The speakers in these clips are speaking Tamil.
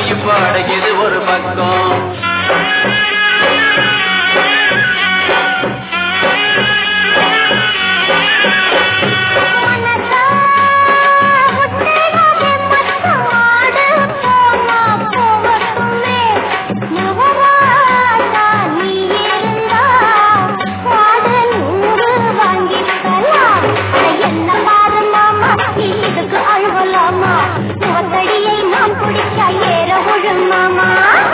இப்ப அடைக்குது ஒரு பக்கம் மாமா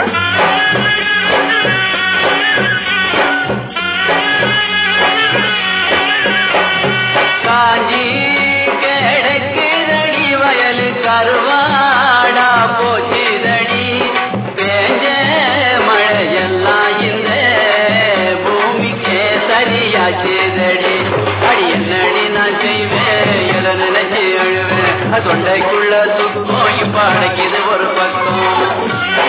காஞ்சி கிடக்குதடி வயலு கருவாடா போச்சுதடி பேஞ்ச மழையெல்லாம் இந்த பூமிக்கே சரியாச்சுதடி அடி என்னடி நான் செய்வேன் எதை நினைச்சு அழுவேன் தொண்டைக்குள்ள துக்கம் இப்ப அடைக்குது ஒரு பக்கம்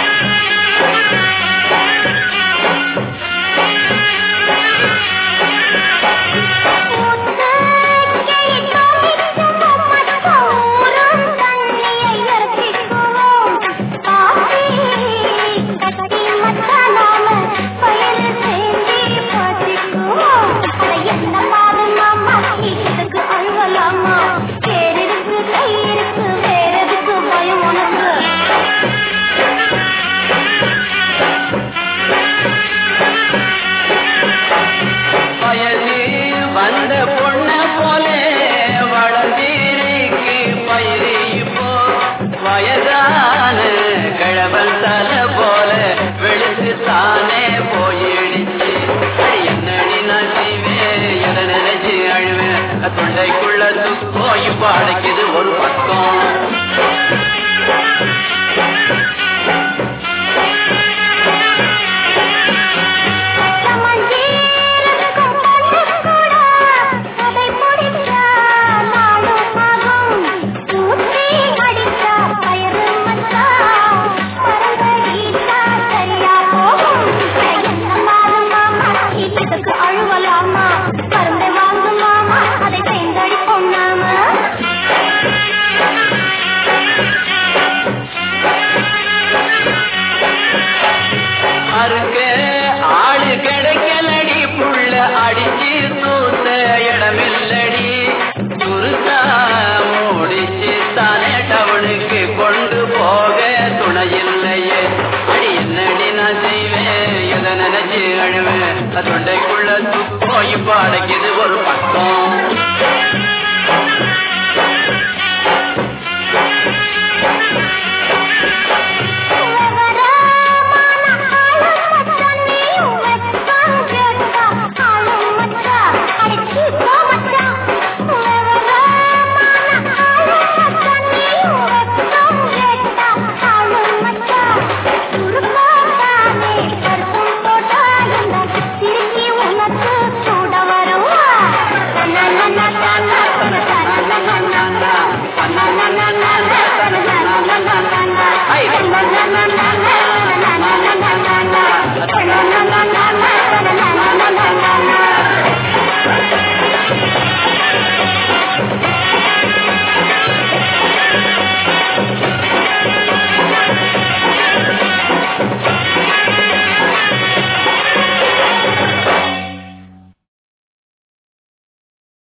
பயம் உனக்கு வயது வந்த பொண்ண போல வளர்ந்திருக்கு பயிறு இப்போ வயதான கிழவன் தலை போல வெளுத்து தானே போயிடுச்சு அடி என்னடி நான் செய்வேன் எதை நினைச்சு அழுவேன் தொண்டைக்குள்ள துக்கம் இப்ப அடைக்குது ஒரு பக்கம் அழுவலாமா பருந்தை வாங்குமாமா அதை தேர்ந்தெடுப்போம் நாம அறுக்க ஆளு கிடைக்கலடி புள்ள அடிச்சு தூத்த இடமில்லடி குருசா முடிச்சு தானே டவுனுக்கு கொண்டு போக துணையில்லையே அடி என்னடி நான் செய்வேன் எதை நினைச்சு அழுவேன் தொண்டைக்குள்ள துப்போ இப்ப அடைக்குது ஒரு பக்கம்